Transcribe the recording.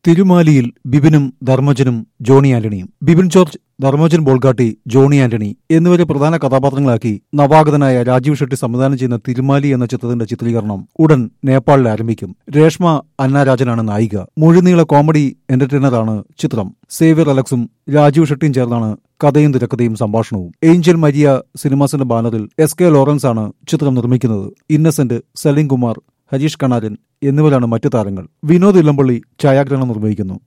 തിരുമാലിയിൽ ബിബിനും ധർമ്മജനും ജോണി ആന്റണിയും ബിബിൻ ജോർജ് ധർമ്മജൻ ബോൾഗാട്ടി ജോണി ആന്റണി എന്നിവരെ പ്രധാന കഥാപാത്രങ്ങളാക്കി നവാഗതനായ രാജീവ് ഷെട്ടി സംവിധാനം ചെയ്യുന്ന തിരുമാലി എന്ന ചിത്രത്തിന്റെ ചിത്രീകരണം ഉടൻ നേപ്പാളിൽ ആരംഭിക്കും രേഷ്മ അന്നാരാജനാണ് നായിക മുഴുനീള കോമഡി എന്റർടൈനറാണ് ചിത്രം സേവ്യർ അലക്സും രാജീവ് ഷെട്ടിയും ചേർന്നാണ് കഥയും തിരക്കഥയും സംഭാഷണവും ഏഞ്ചൽ മരിയ സിനിമാസിന്റെ ബാനറിൽ എസ് കെ ലോറൻസ് ആണ് ചിത്രം നിർമ്മിക്കുന്നത് ഇന്നസെന്റ് സലീം കുമാർ ഹരീഷ് കണാരൻ എന്നിവരാണ് മറ്റു താരങ്ങൾ വിനോദ് ഇല്ലമ്പള്ളി ഛായാഗ്രഹണം നിർവഹിക്കുന്നു